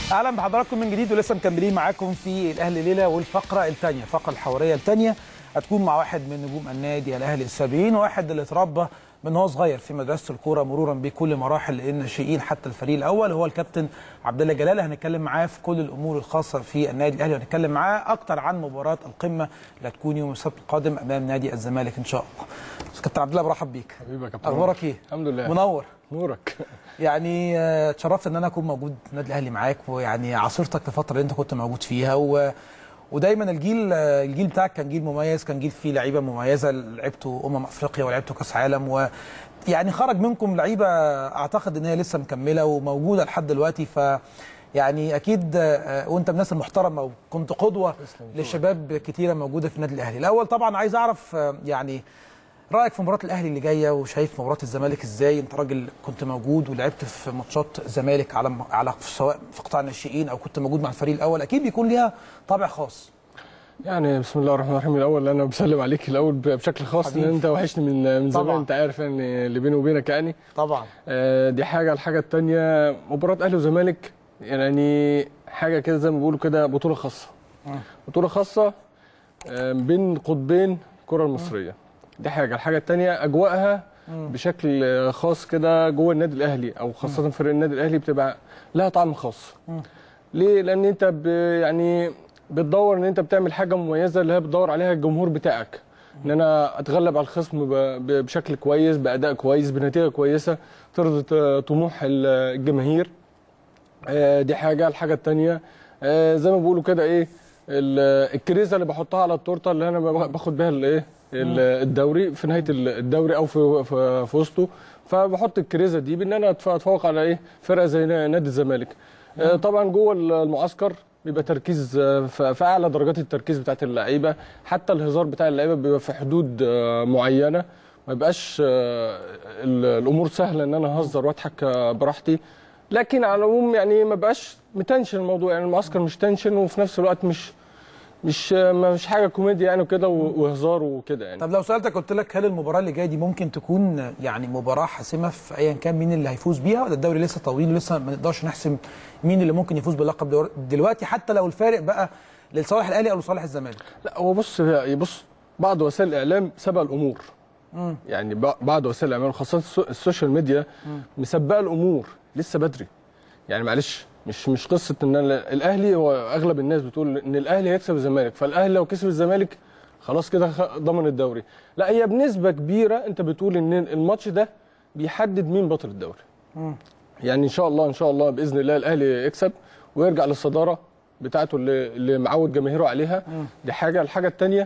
اهلا بحضراتكم من جديد ولسه مكملين معاكم في الاهلي ليله والفقره الثانيه الفقره الحواريه الثانيه هتكون مع واحد من نجوم النادي الاهلي السابقين وواحد اللي اتربى من هو صغير في مدرسه الكوره مرورا بكل مراحل الناشئين حتى الفريق الاول هو الكابتن عبد الله جلال هنتكلم معاه في كل الامور الخاصه في النادي الاهلي وهنتكلم معاه اكتر عن مباراه القمه اللي هتكون يوم السبت القادم امام نادي الزمالك ان شاء الله. كابتن عبد الله برحب بيك. حبيبي يا كابتن اخبارك ايه؟ الحمد لله منور. نورك يعني آه، اتشرفت ان انا اكون موجود في النادي الاهلي معاك ويعني عاصرتك الفتره اللي انت كنت موجود فيها و... ودايما الجيل آه، الجيل بتاعك كان جيل مميز كان جيل فيه لعيبه مميزه لعبتوا امم افريقيا ولعبتوا كاس عالم و يعني خرج منكم لعيبه اعتقد ان هي لسه مكمله وموجوده لحد دلوقتي ف يعني اكيد آه، وانت من الناس المحترمه وكنت قدوه لشباب كتيره موجوده في النادي الاهلي الاول طبعا عايز اعرف آه، يعني رايك في مباراه الاهلي اللي جايه وشايف مباراه الزمالك ازاي انت راجل كنت موجود ولعبت في ماتشات الزمالك على على سواء في قطاع الناشئين او كنت موجود مع الفريق الاول اكيد بيكون ليها طابع خاص يعني بسم الله الرحمن الرحيم الاول انا بسلم عليك الاول بشكل خاص حبيبي. لان انت وحشني من من طبعا. زمان انت عارف يعني اللي بيني وبينك يعني طبعا آه، دي حاجه الحاجه الثانيه مباراه اهلي وزمالك يعني حاجه كده زي ما بيقولوا كده بطوله خاصه مم. بطوله خاصه آه، بين قطبين الكره المصريه دي حاجه الحاجه الثانيه اجواءها بشكل آه، خاص كده جوه النادي الاهلي او خاصه فريق النادي الاهلي بتبقى لها طعم خاص ليه لان انت ب يعني بتدور ان انت بتعمل حاجه مميزه اللي هي بتدور عليها الجمهور بتاعك ان انا اتغلب على الخصم ب- ب- بشكل كويس باداء كويس بنتيجه كويسه ترضي ط- طموح ال- الجماهير آه، دي حاجه الحاجه الثانيه زي ما بيقولوا كده ايه ال- الكريزه اللي بحطها على التورته اللي انا بغ- باخد بيها الايه ال- الدوري في نهايه ال- الدوري او في في, في وسطه فبحط الكريزه دي بان انا أتف- اتفوق على ايه فرقه زي نا- نادي الزمالك آه، طبعا جوه المعسكر بيبقى تركيز آه، ف- في اعلى درجات التركيز بتاعت اللعيبه حتى الهزار بتاع اللعيبه بيبقى في حدود آه، معينه ما يبقاش آه، ال- الامور سهله ان انا اهزر واضحك آه، براحتي لكن على العموم يعني ما بقاش متنشن الموضوع يعني المعسكر مش تنشن وفي نفس الوقت مش مش مش حاجه كوميديا يعني وكده و- وهزار وكده يعني طب لو سالتك قلت لك هل المباراه اللي جايه دي ممكن تكون يعني مباراه حاسمه في ايا كان مين اللي هيفوز بيها ولا الدوري لسه طويل ولسه ما نقدرش نحسم مين اللي ممكن يفوز باللقب دور- دلوقتي حتى لو الفارق بقى لصالح الاهلي او لصالح الزمالك لا هو بص بص بعض وسائل الاعلام سبق الامور يعني ب- بعض وسائل الاعلام خاصه السو- السوشيال ميديا مسبقه الامور لسه بدري يعني معلش مش مش قصه ان أنا الاهلي هو اغلب الناس بتقول ان الاهلي هيكسب الزمالك فالاهلي لو كسب الزمالك خلاص كده خ- ضمن الدوري لا هي بنسبه كبيره انت بتقول ان الماتش ده بيحدد مين بطل الدوري يعني ان شاء الله ان شاء الله باذن الله الاهلي يكسب ويرجع للصداره بتاعته اللي, اللي معود جماهيره عليها دي حاجه الحاجه الثانيه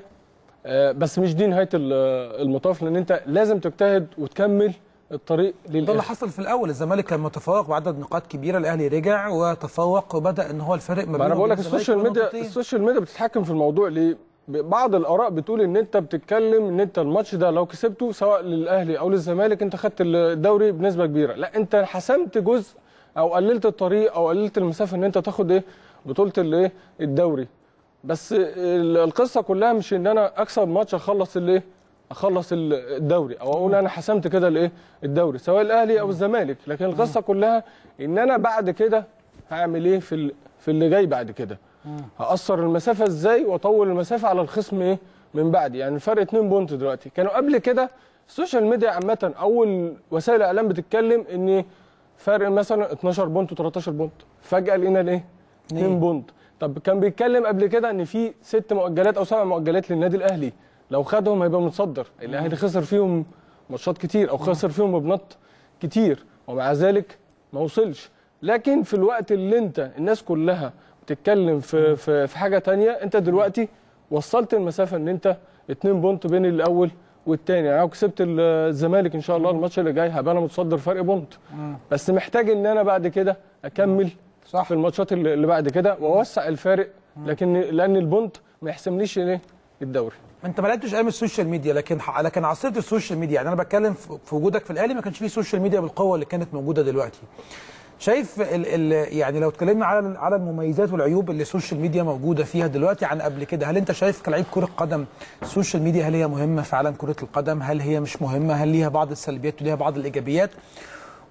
بس مش دي نهايه ال- المطاف لان انت لازم تجتهد وتكمل الطريق ده اللي للاخر حصل في الاول الزمالك كان متفوق بعدد نقاط كبيره الاهلي رجع وتفوق وبدا ان هو الفرق ما ما انا بينه بقول لك وبين الزمالك السوشيال هو ميديا نقطتين. السوشيال ميديا بتتحكم في الموضوع ليه بعض الاراء بتقول ان انت بتتكلم ان انت الماتش ده لو كسبته سواء للاهلي او للزمالك انت خدت الدوري بنسبه كبيره لا انت حسمت جزء او قللت الطريق او قللت المسافه ان انت تاخد ايه بطوله الايه الدوري بس ال- القصه كلها مش ان انا اكسب ماتش اخلص الايه اخلص ال- الدوري او اقول انا حسمت كده الايه الدوري سواء الاهلي او الزمالك لكن القصه كلها ان انا بعد كده هعمل ايه في ال- في اللي جاي بعد كده هقصر المسافه ازاي واطول المسافه على الخصم ايه من بعد يعني الفرق 2 بونت دلوقتي كانوا قبل كده السوشيال ميديا عامه اول وسائل الاعلام بتتكلم ان فرق مثلا 12 بونت و13 بونت فجاه لقينا الايه 2 بونت طب كان بيتكلم قبل كده ان في ست مؤجلات او سبع مؤجلات للنادي الاهلي لو خدهم هيبقى متصدر الاهلي خسر فيهم ماتشات كتير او خسر فيهم بنط كتير ومع ذلك ما وصلش لكن في الوقت اللي انت الناس كلها بتتكلم في في, في حاجه تانية انت دلوقتي وصلت المسافه ان انت اتنين بونت بين الاول والتاني يعني لو كسبت الزمالك ان شاء الله الماتش اللي جاي هبقى انا متصدر فرق بونت بس محتاج ان انا بعد كده اكمل صح. في الماتشات اللي اللي بعد كده واوسع الفارق لكن لان البونت ما يحسمليش ايه الدوري انت ما لعبتش ايام السوشيال ميديا لكن لكن عصرت السوشيال ميديا يعني انا بتكلم في في وجودك في الاهلي ما كانش فيه سوشيال ميديا بالقوه اللي كانت موجوده دلوقتي شايف ال ال يعني لو اتكلمنا على على المميزات والعيوب اللي السوشيال ميديا موجوده فيها دلوقتي عن قبل كده هل انت شايف كلاعب كره قدم السوشيال ميديا هل هي مهمه في عالم كره القدم هل هي مش مهمه هل ليها بعض السلبيات وليها بعض الايجابيات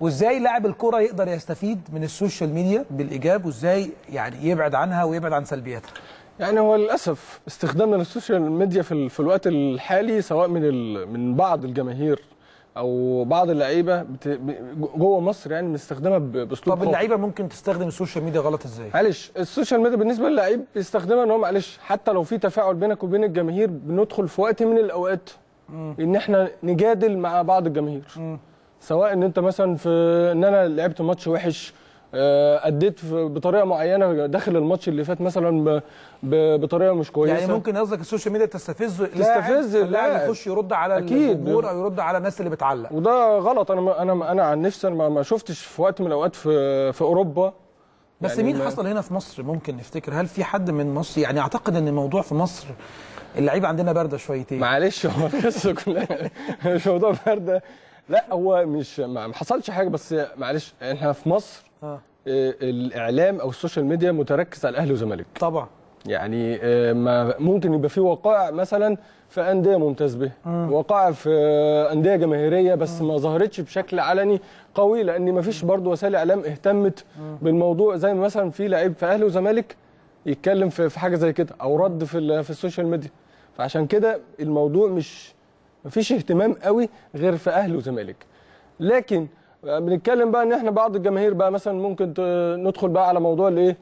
وازاي لاعب الكره يقدر يستفيد من السوشيال ميديا بالايجاب وازاي يعني يبعد عنها ويبعد عن سلبياتها يعني هو للاسف استخدامنا للسوشيال ميديا في, ال- في الوقت الحالي سواء من ال... من بعض الجماهير او بعض اللعيبه بت... ب- جوه مصر يعني بنستخدمها ب- باسلوب طب خاطئ. اللعيبه ممكن تستخدم السوشيال ميديا غلط ازاي معلش السوشيال ميديا بالنسبه للعيب بيستخدمها ان هو معلش حتى لو في تفاعل بينك وبين الجماهير بندخل في وقت من الاوقات ان احنا نجادل مع بعض الجماهير سواء ان انت مثلا في ان انا لعبت ماتش وحش آه، اديت في- بطريقه معينه داخل الماتش اللي فات مثلا ب- ب- بطريقه مش كويسه يعني ممكن قصدك السوشيال ميديا تستفز تستفز اللاعب اللاعب. يخش يرد على أكيد. الجمهور او يرد على الناس اللي بتعلق وده غلط انا ما- انا انا عن نفسي انا ما- ما شفتش في وقت من الاوقات في في اوروبا بس يعني مين ما- حصل هنا في مصر ممكن نفتكر هل في حد من مصر يعني اعتقد ان الموضوع في مصر اللعيبه عندنا بارده شويتين معلش هو القصه كلها مش موضوع برده لا هو مش ما ما حصلش حاجه بس معلش احنا في مصر آه. آه، الاعلام او السوشيال ميديا متركز على الاهلي والزمالك طبعا يعني آه، ما ممكن يبقى في وقائع مثلا في انديه ممتاز به وقائع في آه، انديه جماهيريه بس ما ظهرتش بشكل علني قوي لان ما فيش برضه وسائل اعلام اهتمت بالموضوع زي ما مثلا في لعيب في اهلي وزمالك يتكلم في في حاجه زي كده او رد في ال- في السوشيال ميديا فعشان كده الموضوع مش ما فيش اهتمام قوي غير في اهلي وزمالك لكن بنتكلم بقى ان احنا بعض الجماهير بقى مثلا ممكن ت- ندخل بقى على موضوع الايه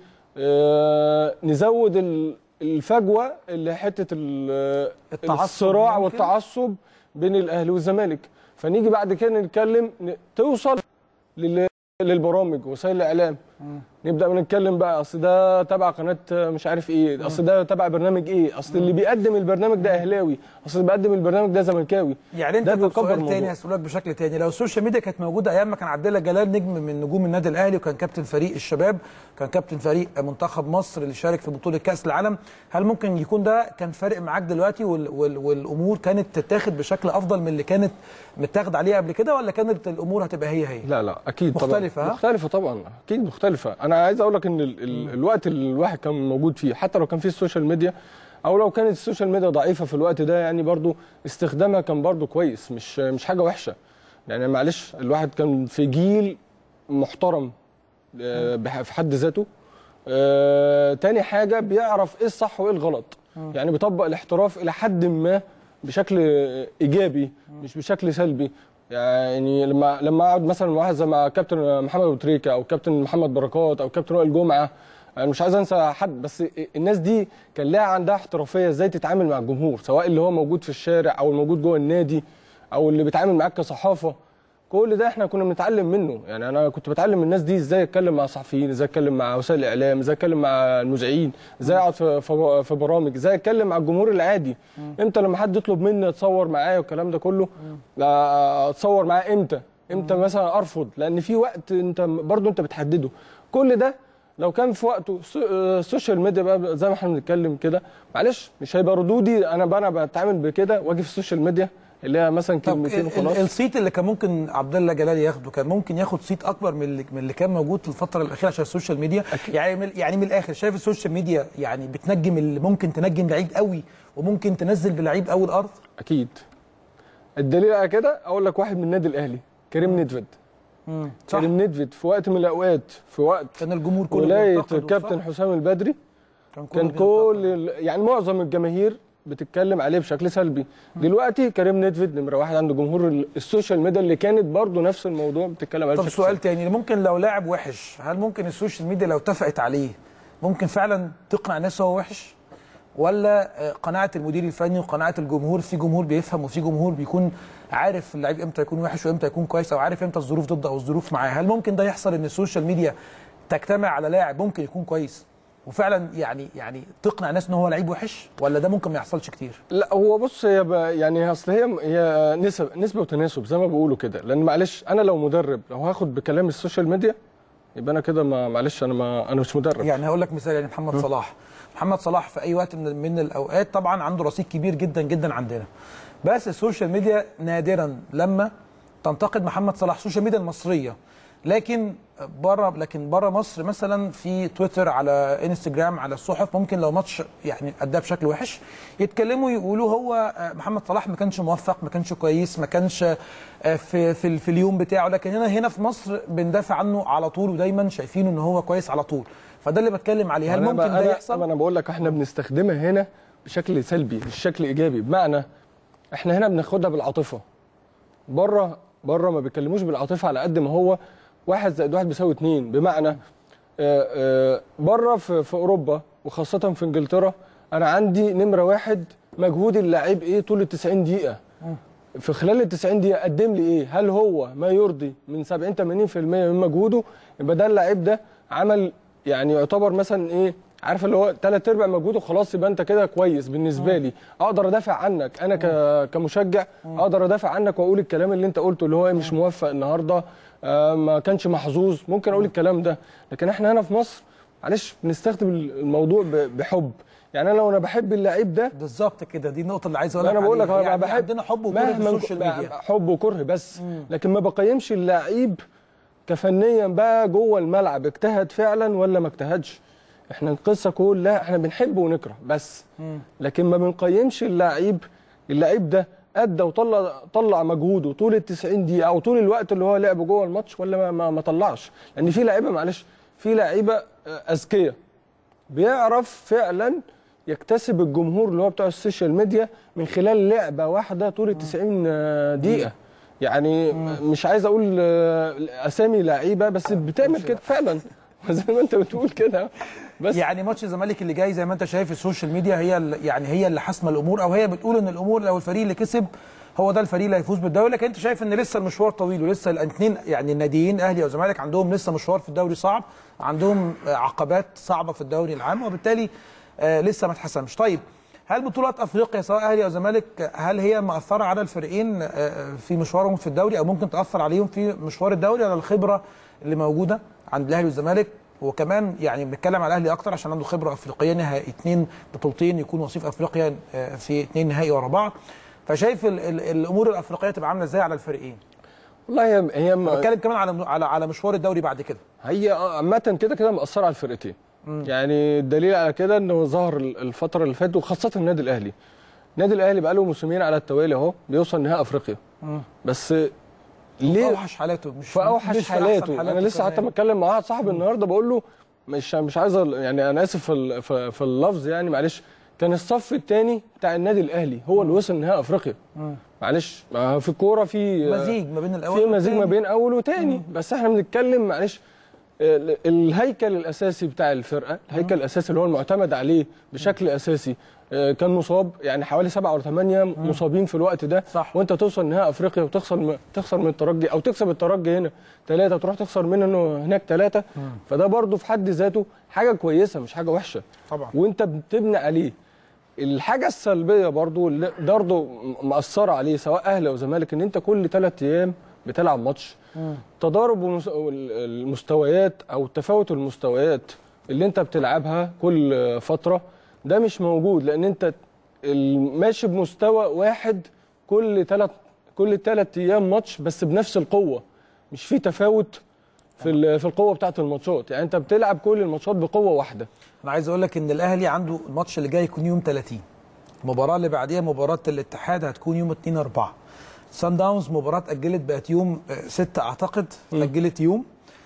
آه، نزود ال- الفجوه اللي حته ال- التعصب الصراع ممكن؟ والتعصب بين الاهلي والزمالك فنيجي بعد كده نتكلم ن- توصل لل- للبرامج وسائل الاعلام نبدا بنتكلم بقى اصل ده تبع قناه مش عارف ايه اصل ده تبع برنامج ايه اصل اللي بيقدم البرنامج ده اهلاوي اصل اللي بيقدم البرنامج ده زملكاوي يعني انت ده طب بيكبر سؤال الموضوع. تاني هسألك بشكل تاني لو السوشيال ميديا كانت موجوده ايام ما كان عبد الله جلال نجم من نجوم النادي الاهلي وكان كابتن فريق الشباب كان كابتن فريق منتخب مصر اللي شارك في بطوله كاس العالم هل ممكن يكون ده كان فارق معاك دلوقتي وال وال والامور كانت تتاخد بشكل افضل من اللي كانت متاخده عليه قبل كده ولا كانت الامور هتبقى هي هي لا لا اكيد مختلفة، ها؟ طبعا مختلفه طبعا اكيد مختلفه انا عايز اقول لك ان ال ال الوقت اللي الواحد كان موجود فيه حتى لو كان فيه السوشيال ميديا او لو كانت السوشيال ميديا ضعيفه في الوقت ده يعني برضو استخدامها كان برضو كويس مش مش حاجه وحشه يعني معلش الواحد كان في جيل محترم آه، بح- في حد ذاته آه، تاني حاجه بيعرف ايه الصح وايه الغلط يعني بيطبق الاحتراف الى حد ما بشكل ايجابي مش بشكل سلبي يعني لما لما اقعد مثلا واحد زي مع كابتن محمد ابو تريكه او كابتن محمد بركات او كابتن وائل جمعه انا مش عايز انسى حد بس الناس دي كان لها عندها احترافيه ازاي تتعامل مع الجمهور سواء اللي هو موجود في الشارع او الموجود جوه النادي او اللي بيتعامل معاك كصحافه كل ده احنا كنا بنتعلم منه يعني انا كنت بتعلم من الناس دي ازاي اتكلم مع الصحفيين ازاي اتكلم مع وسائل الاعلام ازاي اتكلم مع المذيعين ازاي اقعد في, في, في برامج ازاي اتكلم مع الجمهور العادي امتى لما حد يطلب مني اتصور معاه والكلام ده كله آه، اتصور معاه امتى امتى مثلا ارفض لان في وقت انت برضو انت بتحدده كل ده لو كان في وقته السو- آه، السوشيال ميديا بقى زي ما احنا بنتكلم كده معلش مش هيبقى ردودي انا بقى انا بتعامل بكده واجي في السوشيال ميديا اللي هي مثلا طب كلمتين ال- وخلاص ال- الصيت اللي كان ممكن عبد الله جلال ياخده كان ممكن ياخد صيت اكبر من اللي, من اللي كان موجود في الفتره الاخيره عشان السوشيال ميديا يعني من يعني من الاخر شايف السوشيال ميديا يعني بتنجم اللي ممكن تنجم لعيب قوي وممكن تنزل بلعيب قوي الارض اكيد الدليل على كده اقول لك واحد من النادي الاهلي كريم ندفد صح كريم ندفد في وقت من الاوقات في وقت كان الجمهور كله ولايه بينتقده، كابتن صح؟ حسام البدري كان كان بينتقده. كل ال- يعني معظم الجماهير بتتكلم عليه بشكل سلبي دلوقتي كريم ندفد نمره واحد عنده جمهور ال- السوشيال ميديا اللي كانت برضه نفس الموضوع بتتكلم عليه طب بشكل سؤال سلبي. تاني ممكن لو لاعب وحش هل ممكن السوشيال ميديا لو اتفقت عليه ممكن فعلا تقنع الناس هو وحش ولا آه، قناعه المدير الفني وقناعه الجمهور في جمهور بيفهم وفي جمهور بيكون عارف اللعيب امتى يكون وحش وامتى يكون كويس او عارف امتى الظروف ضده او الظروف معاه هل ممكن ده يحصل ان السوشيال ميديا تجتمع على لاعب ممكن يكون كويس وفعلا يعني يعني تقنع الناس ان هو لعيب وحش ولا ده ممكن ما يحصلش كتير لا هو بص هي ب- يعني اصل هي هي نسب نسبه وتناسب زي ما بيقولوا كده لان معلش انا لو مدرب لو هاخد بكلام السوشيال ميديا يبقى انا كده ما معلش انا ما انا مش مدرب يعني هقول لك مثال يعني محمد صلاح محمد صلاح في اي وقت من من الاوقات طبعا عنده رصيد كبير جدا جدا عندنا بس السوشيال ميديا نادرا لما تنتقد محمد صلاح السوشيال ميديا المصريه لكن بره لكن بره مصر مثلا في تويتر على انستجرام على الصحف ممكن لو ماتش يعني اداه بشكل وحش يتكلموا يقولوا هو آه، محمد صلاح ما كانش موفق ما كانش كويس ما كانش آه، في في, في اليوم بتاعه لكن هنا هنا في مصر بندافع عنه على طول ودايما شايفينه ان هو كويس على طول فده اللي بتكلم عليه هل أنا ممكن بقى- ده أنا- يحصل؟ انا بقول لك احنا بنستخدمها هنا بشكل سلبي مش شكل ايجابي بمعنى احنا هنا بناخدها بالعاطفه بره بره ما بيتكلموش بالعاطفه على قد ما هو واحد زائد واحد بيساوي اتنين بمعنى آه، آه، بره في, في اوروبا وخاصه في انجلترا انا عندي نمره واحد مجهود اللاعب ايه طول ال 90 دقيقه في خلال ال 90 دقيقه قدم لي ايه هل هو ما يرضي من 70 80% من مجهوده يبقى ده اللاعب ده عمل يعني يعتبر مثلا ايه عارف اللي هو ثلاث ارباع مجهوده خلاص يبقى انت كده كويس بالنسبه لي اقدر ادافع عنك انا ك- كمشجع اقدر ادافع عنك واقول الكلام اللي انت قلته اللي هو إيه مش موفق النهارده آه ما كانش محظوظ ممكن اقول الكلام ده لكن احنا هنا في مصر معلش بنستخدم الموضوع ب- بحب يعني انا لو انا بحب اللعيب ده بالظبط كده دي النقطه اللي عايز اقول لك انا بقول لك عليها. انا يعني بحب عندنا حب وكره في مهما السوشيال نكون- ميديا حب وكره بس لكن ما بقيمش اللعيب كفنيا بقى جوه الملعب اجتهد فعلا ولا ما اجتهدش احنا القصه كلها احنا بنحب ونكره بس لكن ما بنقيمش اللعيب اللعيب ده ادى وطلع طلع مجهوده طول ال 90 دقيقه او طول الوقت اللي هو لعبه جوه الماتش ولا ما, ما, ما طلعش لان في لعيبه معلش في لعيبه آه، اذكياء بيعرف فعلا يكتسب الجمهور اللي هو بتوع السوشيال ميديا من خلال لعبه واحده طول ال 90 دقيقه يعني مش عايز اقول آه، اسامي لعيبه بس بتعمل كده فعلا زي ما انت بتقول كده بس يعني ماتش الزمالك اللي جاي زي ما انت شايف السوشيال ميديا هي ال- يعني هي اللي حاسمه الامور او هي بتقول ان الامور لو الفريق اللي كسب هو ده الفريق اللي هيفوز بالدوري لكن انت شايف ان لسه المشوار طويل ولسه الاثنين يعني الناديين اهلي وزمالك عندهم لسه مشوار في الدوري صعب عندهم آه، عقبات صعبه في الدوري العام وبالتالي آه، لسه ما اتحسمش طيب هل بطولات افريقيا سواء اهلي او زمالك هل هي مأثره على الفريقين آه، في مشوارهم في الدوري او ممكن تاثر عليهم في مشوار الدوري ولا الخبره اللي موجوده عند الاهلي والزمالك وكمان يعني بنتكلم على الاهلي اكتر عشان عنده خبره افريقيه نهائي اثنين بطولتين يكون وصيف افريقيا آه، في اثنين نهائي ورا بعض فشايف ال ال الامور الافريقيه تبقى عامله ازاي على الفريقين والله هي هي م- بتكلم كمان على على على مشوار الدوري بعد كده هي عامة كده كده مأثرة على الفرقتين يعني الدليل على كده انه ظهر الفترة اللي فاتت وخاصة النادي الأهلي النادي الأهلي بقاله موسمين على التوالي اهو بيوصل نهائي أفريقيا بس في ليه اوحش حالاته مش في اوحش مش في أحسن حالاته انا لسه حتى كمان. بتكلم مع واحد صاحبي النهارده بقول له مش مش عايز أ- يعني انا اسف في ال- في في اللفظ يعني معلش كان الصف الثاني بتاع النادي الاهلي هو اللي وصل نهائي افريقيا معلش ما هو في الكوره في مزيج ما بين الاول في مزيج ما والتاني. بين اول وتاني بس احنا بنتكلم معلش ال- الهيكل الاساسي بتاع الفرقه الهيكل الاساسي اللي هو المعتمد عليه بشكل اساسي آه، كان مصاب يعني حوالي سبعة او ثمانية مصابين في الوقت ده صح. وانت توصل نهائي افريقيا وتخسر م- تخسر من الترجي او تكسب الترجي هنا ثلاثة وتروح تخسر منه هناك ثلاثة فده برضو في حد ذاته حاجة كويسة مش حاجة وحشة طبعا وانت بتبني عليه الحاجه السلبيه برضو اللي برضو مأثره عليه سواء اهلي او زمالك ان انت كل ثلاث ايام بتلعب ماتش تضارب المس- المستويات او تفاوت المستويات اللي انت بتلعبها كل فتره ده مش موجود لان انت ال- ماشي بمستوى واحد كل ثلاث كل ثلاث ايام ماتش بس بنفس القوه مش في تفاوت في ال- في القوه بتاعت الماتشات يعني انت بتلعب كل الماتشات بقوه واحده انا عايز اقول لك ان الاهلي عنده الماتش اللي جاي يكون يوم 30 المباراه اللي بعديها مباراه الاتحاد هتكون يوم 2 4 سان داونز مباراه اتاجلت بقت يوم 6 اعتقد اتاجلت يوم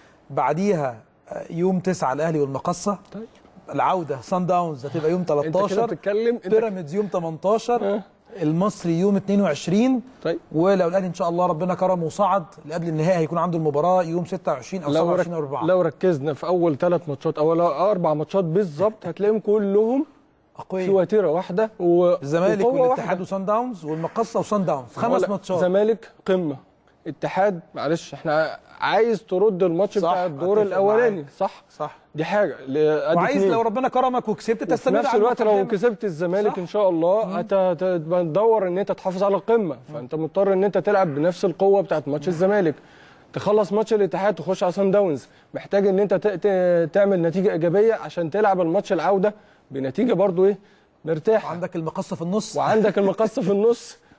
بعديها آه، يوم 9 الاهلي والمقصه طيب. العوده سان داونز هتبقى يوم انت كده 13 بتتكلم انت بيراميدز يوم 18 آه. المصري يوم 22 طيب ولو الاهلي ان شاء الله ربنا كرمه وصعد قبل النهائي هيكون عنده المباراه يوم 26 او لو 27 رك... 4 لو ركزنا في اول ثلاث ماتشات او لو اربع ماتشات بالظبط هتلاقيهم كلهم في اقوياء وتيره واحده و... الزمالك وقوة والاتحاد واحدة. وصن داونز والمقصه وصن داونز هو خمس لا، ماتشات زمالك قمه اتحاد معلش احنا عايز ترد الماتش صح، بتاع الدور أتفق الاولاني معاك. صح صح دي حاجه ل- أدي وعايز اتنين. لو ربنا كرمك وكسبت وفي تستمر نفس على الوقت لو المقدمة. كسبت الزمالك صح. ان شاء الله هت- هتدور ان انت تحافظ على القمه فانت مضطر ان انت تلعب بنفس القوه بتاعت ماتش الزمالك تخلص ماتش الاتحاد تخش على سان داونز محتاج ان انت ت- ت- تعمل نتيجه ايجابيه عشان تلعب الماتش العوده بنتيجه برضو ايه مرتاحه عندك المقصه في النص وعندك المقصه في النص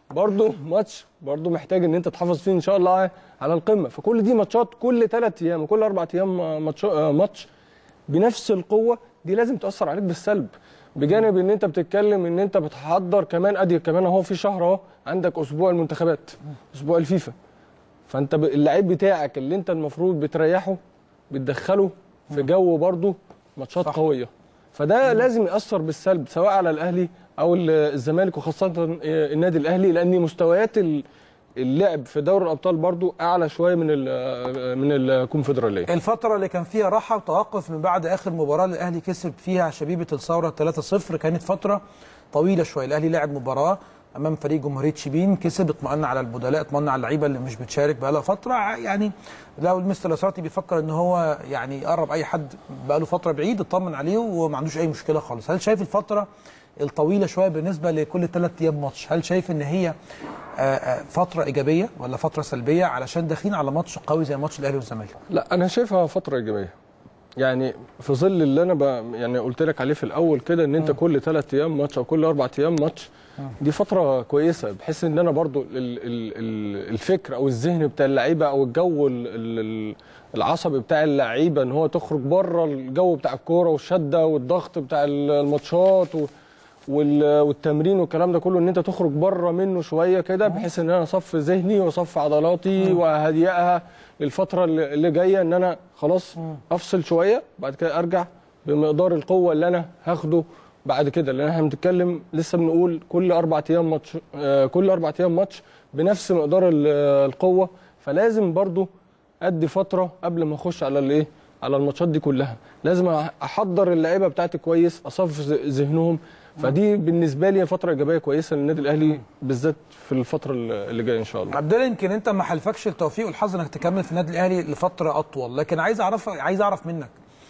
برضه ماتش برضه محتاج ان انت تحافظ فيه ان شاء الله على القمه فكل دي ماتشات كل ثلاث ايام وكل اربع ايام ماتش ماتش بنفس القوه دي لازم تاثر عليك بالسلب بجانب ان انت بتتكلم ان انت بتحضر كمان ادي كمان اهو في شهر اهو عندك اسبوع المنتخبات اسبوع الفيفا فانت ب- اللعيب بتاعك اللي انت المفروض بتريحه بتدخله في جو برضه ماتشات صح. قويه فده لازم ياثر بالسلب سواء على الاهلي او ال- الزمالك وخاصه النادي الاهلي لان مستويات ال- اللعب في دوري الابطال برضو اعلى شويه من ال من الكونفدراليه الفترة اللي كان فيها راحة وتوقف من بعد آخر مباراة اللي الأهلي كسب فيها شبيبة الثورة 3-0 كانت فترة طويلة شوية الأهلي لعب مباراة أمام فريق جمهورية شبين كسب اطمأن على البدلاء اطمأن على اللعيبة اللي مش بتشارك بقالها فترة يعني لو المستر لاسارتي بيفكر إن هو يعني يقرب أي حد بقاله فترة بعيد اطمن عليه وما عندوش أي مشكلة خالص هل شايف الفترة الطويلة شوية بالنسبة لكل ثلاث أيام ماتش هل شايف إن هي آه، آه، فترة إيجابية ولا فترة سلبية علشان داخلين على ماتش قوي زي ماتش الأهلي والزمالك لا انا شايفها فتره ايجابيه يعني في ظل اللي انا ب... يعني قلت لك عليه في الاول كده ان انت كل ثلاث ايام ماتش او كل اربع ايام ماتش دي فتره كويسه بحيث ان انا برضو ال... ال... ال- الفكر او الذهن بتاع اللعيبه او الجو ال... ال... العصبي بتاع اللعيبه ان هو تخرج بره الجو بتاع الكوره والشده والضغط بتاع الماتشات و... وال- والتمرين والكلام ده كله ان انت تخرج بره منه شويه كده بحيث ان انا اصفي ذهني واصفي عضلاتي واهدئها للفتره اللي اللي جايه ان انا خلاص افصل شويه بعد كده ارجع بمقدار القوه اللي انا هاخده بعد كده لان احنا بنتكلم لسه بنقول كل اربع ايام ماتش آه، كل اربع ايام ماتش بنفس مقدار ال- القوه فلازم برضو ادي فتره قبل ما اخش على الايه على الماتشات دي كلها لازم احضر اللعيبه بتاعتي كويس اصفي ذ- ذهنهم فدي بالنسبه لي فتره ايجابيه كويسه للنادي الاهلي بالذات في الفتره اللي جايه ان شاء الله عبد الله يمكن انت ما حلفكش التوفيق والحظ انك تكمل في النادي الاهلي لفتره اطول لكن عايز اعرف عايز اعرف منك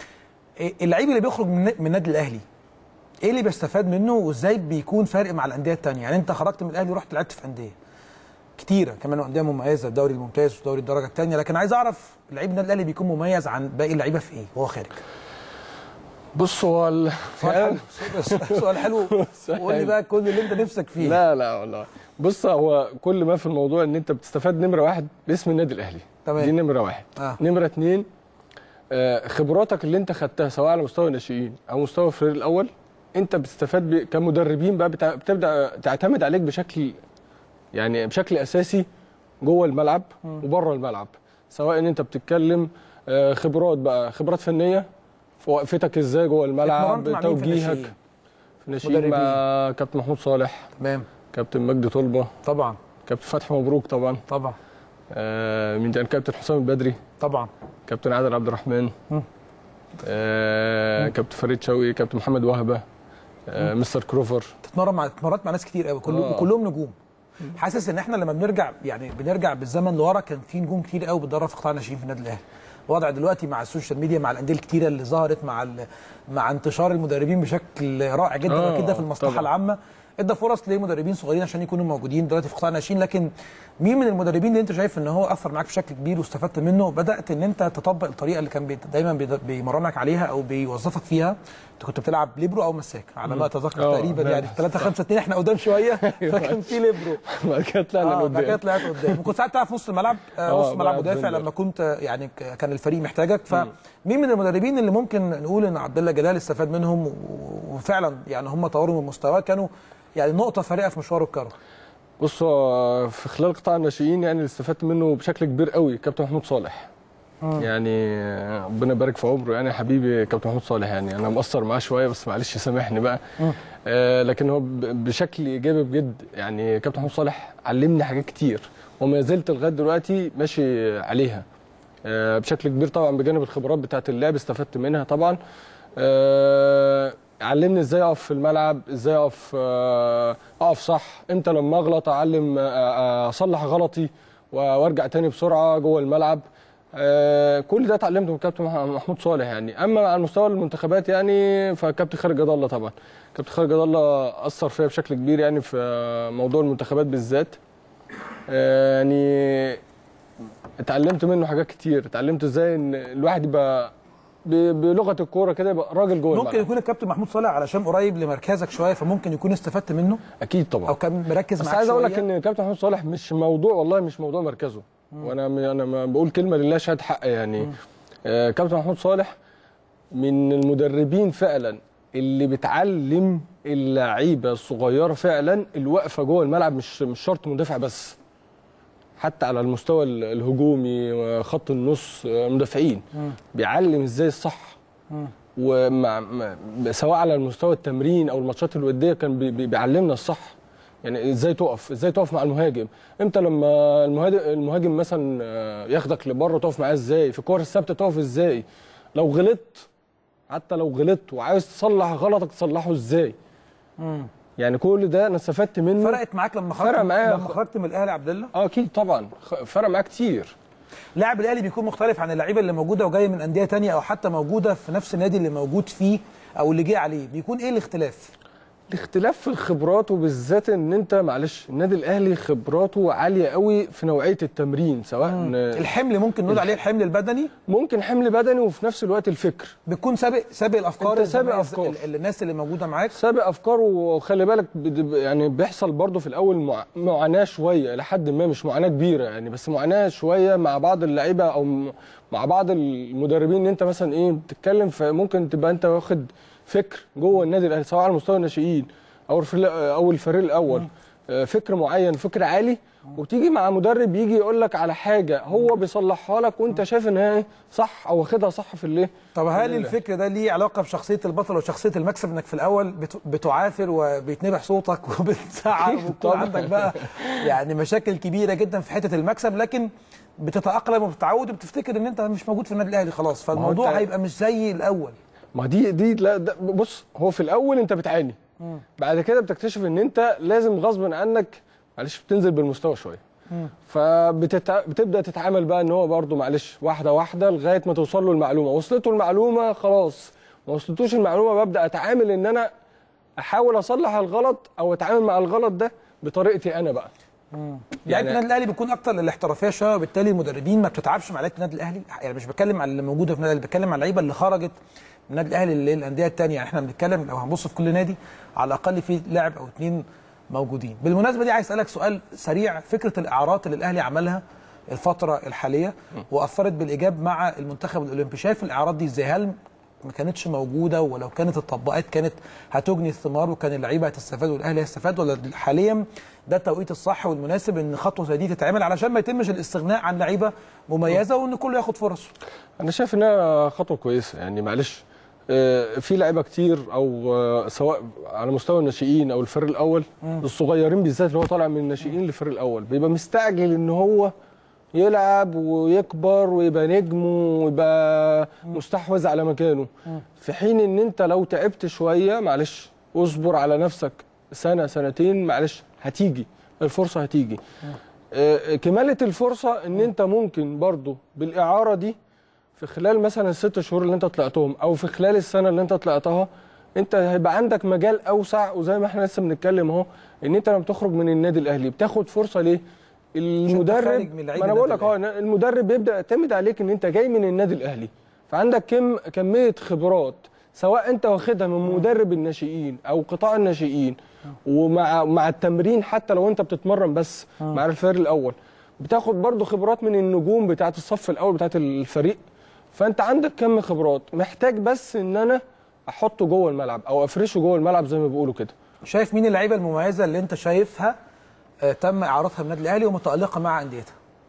إيه اللعيب اللي بيخرج من من النادي الاهلي ايه اللي بيستفاد منه وازاي بيكون فارق مع الانديه الثانيه يعني انت خرجت من الاهلي ورحت لعبت في انديه كتيره كمان انديه مميزه الدوري الممتاز ودوري الدرجه الثانيه لكن عايز اعرف لعيب النادي الاهلي بيكون مميز عن باقي اللعيبه في ايه وهو خارج بص هو ال... سؤال حلو سؤال حلو وقول لي بقى كل اللي انت نفسك فيه لا لا والله بص هو كل ما في الموضوع ان انت بتستفاد نمره واحد باسم النادي الاهلي تمام. دي نمره واحد آه. نمره اتنين آه، خبراتك اللي انت خدتها سواء على مستوى الناشئين او مستوى الفريق الاول انت بتستفاد ب... كمدربين بقى بتع... بتبدا تعتمد عليك بشكل يعني بشكل اساسي جوه الملعب وبره الملعب سواء ان انت بتتكلم آه، خبرات بقى خبرات فنيه في وقفتك ازاي جوه الملعب اتمرنت مع مين في توجيهك الناشئين؟ في الناشئين مع كابتن محمود صالح تمام كابتن مجدي طلبه طبعا كابتن فتحي مبروك طبعا طبعا آه مين تاني كابتن حسام البدري طبعا كابتن عادل عبد الرحمن مم. آه كابتن فريد شوقي كابتن محمد وهبه آه مستر كروفر تتمرن مع اتمرنت مع ناس كتير قوي كلهم آه. كلهم نجوم حاسس ان احنا لما بنرجع يعني بنرجع بالزمن لورا كان في نجوم كتير قوي بتدرب في قطاع الناشئين في النادي الاهلي الوضع دلوقتي مع السوشيال ميديا مع الانديه الكتيره اللي ظهرت مع ال- مع انتشار المدربين بشكل رائع جدا آه، وكده في المصلحه طبعا. العامه ادى فرص لمدربين صغيرين عشان يكونوا موجودين دلوقتي في قطاع الناشئين لكن مين من المدربين اللي انت شايف ان هو اثر معاك بشكل كبير واستفدت منه بدات ان انت تطبق الطريقه اللي كان بي- دايما بيد- بيمرنك عليها او بيوظفك فيها انت كنت بتلعب ليبرو او مساك على ما اتذكر آه، تقريبا لا، يعني 3 5 2 احنا قدام شويه فكان في ليبرو بعد كده طلعنا اه بعد كده لقدام طلعت قدام كنت ساعات بتلعب في نص الملعب آه آه، نص ملعب بلعب مدافع وينجر. لما كنت آه، يعني ك- كان الفريق محتاجك فمين من المدربين اللي ممكن نقول ان عبد الله جلال استفاد منهم و- وفعلا يعني هم طوروا من مستواه كانوا يعني نقطه فارقه في مشواره الكروي بص هو في خلال قطاع الناشئين يعني اللي استفدت منه بشكل كبير قوي كابتن محمود صالح يعني ربنا يبارك في عمره يعني حبيبي كابتن محمود صالح يعني انا مقصر معاه شويه بس معلش سامحني بقى آه لكن هو ب- بشكل ايجابي بجد يعني كابتن محمود صالح علمني حاجات كتير وما زلت لغايه دلوقتي ماشي عليها آه بشكل كبير طبعا بجانب الخبرات بتاعه اللعب استفدت منها طبعا آه علمني ازاي اقف في الملعب ازاي اقف آه اقف صح امتى لما اغلط اعلم آه، آه، اصلح غلطي و- وارجع تاني بسرعه جوه الملعب آه كل ده اتعلمته من كابتن مح- محمود صالح يعني اما على مستوى المنتخبات يعني فكابتن خالد جد الله طبعا كابتن خالد جد الله اثر فيا بشكل كبير يعني في آه، موضوع المنتخبات بالذات آه يعني اتعلمت منه حاجات كتير اتعلمت ازاي ان الواحد يبقى ب- بلغه الكوره كده يبقى راجل جوه ممكن الملعب يكون الكابتن محمود صالح علشان قريب لمركزك شويه فممكن يكون استفدت منه اكيد طبعا او كان مركز بس معاك عايز اقول لك شوية. ان كابتن محمود صالح مش موضوع والله مش موضوع مركزه وانا انا ما بقول كلمه لله شهاده حق يعني آه كابتن محمود صالح من المدربين فعلا اللي بتعلم اللعيبه الصغيره فعلا الوقفه جوه الملعب مش مش شرط مدافع بس حتى على المستوى ال- الهجومي وخط النص آه، مدافعين بيعلم ازاي الصح ومع مع- سواء على المستوى التمرين او الماتشات الوديه كان بي- بي- بيعلمنا الصح يعني ازاي تقف ازاي تقف مع المهاجم امتى لما المهاجم المهاجم مثلا آه، ياخدك لبره تقف معاه ازاي في الكور الثابته تقف ازاي لو غلطت حتى لو غلطت وعايز تصلح غلطك تصلحه ازاي يعني كل ده انا استفدت منه فرقت معاك لما خرجت فرق معايا. لما خرجت من الاهلي عبد الله اه اكيد طبعا خ- فرق معاه كتير لاعب الاهلي بيكون مختلف عن اللعيبه اللي موجوده وجايه من انديه تانية او حتى موجوده في نفس النادي اللي موجود فيه او اللي جه عليه بيكون ايه الاختلاف الاختلاف في الخبرات وبالذات ان انت معلش النادي الاهلي خبراته عاليه قوي في نوعيه التمرين سواء الحمل ممكن نقول عليه الحمل البدني ممكن حمل بدني وفي نفس الوقت الفكر بيكون سابق سابق الافكار أنت سابق الزمايز- أفكار. ال- ال- الناس اللي موجوده معاك سابق افكاره وخلي بالك بد- يعني بيحصل برضه في الاول مع- معاناه شويه لحد ما مش معاناه كبيره يعني بس معاناه شويه مع بعض اللعيبه او م- مع بعض المدربين ان انت مثلا ايه بتتكلم فممكن تبقى انت واخد فكر جوه النادي الاهلي سواء على مستوى الناشئين او الفريق او الفريق الاول آه، فكر معين فكر عالي وتيجي مع مدرب يجي يقول لك على حاجه هو بيصلحها لك وانت شايف ان هي صح او واخدها صح في الايه طب هل لا. الفكر ده ليه علاقه بشخصيه البطل وشخصيه المكسب انك في الاول بت- بتعافر وبيتنبح صوتك وبتزعق وبيكون طبعا. عندك بقى يعني مشاكل كبيره جدا في حته المكسب لكن بتتاقلم وبتتعود وبتفتكر ان انت مش موجود في النادي الاهلي خلاص فالموضوع أنت- هيبقى مش زي الاول ما دي دي لا ده بص هو في الاول انت بتعاني بعد كده بتكتشف ان انت لازم غصب عنك معلش بتنزل بالمستوى شويه فبتبدا تتعامل بقى ان هو برضه معلش واحده واحده لغايه ما توصل له المعلومه وصلته المعلومه خلاص ما وصلتوش المعلومه ببدا اتعامل ان انا احاول اصلح الغلط او اتعامل مع الغلط ده بطريقتي انا بقى لعيبه النادي الاهلي بيكون اكتر للاحترافيه شويه وبالتالي المدربين ما بتتعبش مع لعيبه النادي الاهلي يعني مش بتكلم على اللي موجوده في النادي الاهلي بتكلم على اللعيبه اللي خرجت من النادي الاهلي للانديه الثانيه يعني احنا بنتكلم لو هنبص في كل نادي على الاقل في لاعب او اثنين موجودين بالمناسبه دي عايز اسالك سؤال سريع فكره الاعارات اللي الاهلي عملها الفتره الحاليه واثرت بالايجاب مع المنتخب الاولمبي شايف الاعارات دي ازاي هل ما كانتش موجوده ولو كانت اتطبقت كانت هتجني الثمار وكان اللعيبه هتستفاد والاهلي هيستفاد ولا حاليا ده التوقيت الصح والمناسب ان خطوه زي دي تتعمل علشان ما يتمش الاستغناء عن لعيبه مميزه وان كله ياخد فرصه انا شايف انها خطوه كويسه يعني معلش آه، في لعيبه كتير او آه، سواء على مستوى الناشئين او الفريق الاول الصغيرين بالذات اللي هو طالع من الناشئين للفريق الاول بيبقى مستعجل ان هو يلعب ويكبر ويبقى نجم ويبقى مستحوذ على مكانه في حين ان انت لو تعبت شويه معلش اصبر على نفسك سنه سنتين معلش هتيجي الفرصه هتيجي آه، كمالة الفرصة ان انت ممكن برضو بالاعارة دي في خلال مثلا الست شهور اللي انت طلعتهم او في خلال السنة اللي انت طلعتها انت هيبقى عندك مجال اوسع وزي ما احنا لسه بنتكلم اهو ان انت لما بتخرج من النادي الاهلي بتاخد فرصة ليه المدرب خارج من لعيب ما انا النادي بقول لك اه المدرب بيبدا يعتمد عليك ان انت جاي من النادي الاهلي فعندك كم كميه خبرات سواء انت واخدها من مدرب الناشئين او قطاع الناشئين ومع مع التمرين حتى لو انت بتتمرن بس مع الفريق الاول بتاخد برضو خبرات من النجوم بتاعه الصف الاول بتاعه الفريق فانت عندك كم خبرات محتاج بس ان انا احطه جوه الملعب او افرشه جوه الملعب زي ما بيقولوا كده شايف مين اللعيبه المميزه اللي انت شايفها آه، تم اعارتها من النادي الاهلي ومتالقه مع انديتها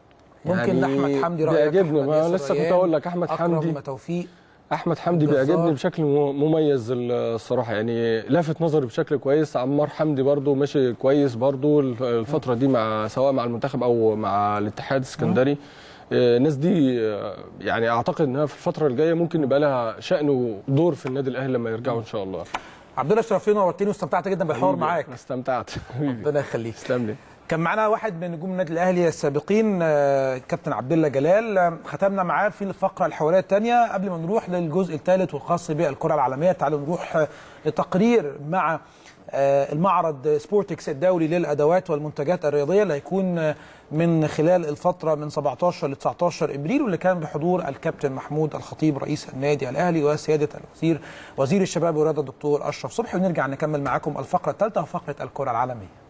ممكن يعني احمد حمدي رايك بيعجبني، أحمد ما ياسر لسه كنت ريان، أقول لك أحمد أكرم حمدي. توفيق احمد حمدي الجزار. بيعجبني بشكل مم- مميز الصراحه يعني لافت نظري بشكل كويس عمار حمدي برضو ماشي كويس برضو الف- الفتره دي مع سواء مع المنتخب او مع الاتحاد السكندري آه، الناس دي آه، يعني اعتقد انها في الفتره الجايه ممكن يبقى لها شان ودور في النادي الاهلي لما يرجعوا ان شاء الله عبد الله شرفتني ونورتني واستمتعت جدا بالحوار معاك استمتعت حبيبي ربنا يخليك تسلم لي كان معنا واحد من نجوم النادي الاهلي السابقين آه، كابتن عبد الله جلال آه، ختمنا معاه في الفقره الحواريه الثانيه قبل ما نروح للجزء الثالث والخاص بالكره العالميه تعالوا نروح آه، لتقرير مع آه، المعرض سبورتكس الدولي للادوات والمنتجات الرياضيه اللي هيكون آه، من خلال الفتره من 17 ل 19 ابريل واللي كان بحضور الكابتن محمود الخطيب رئيس النادي الاهلي وسياده الوزير وزير الشباب والرياضه الدكتور اشرف صبحي ونرجع نكمل معاكم الفقره الثالثه وفقره الكره العالميه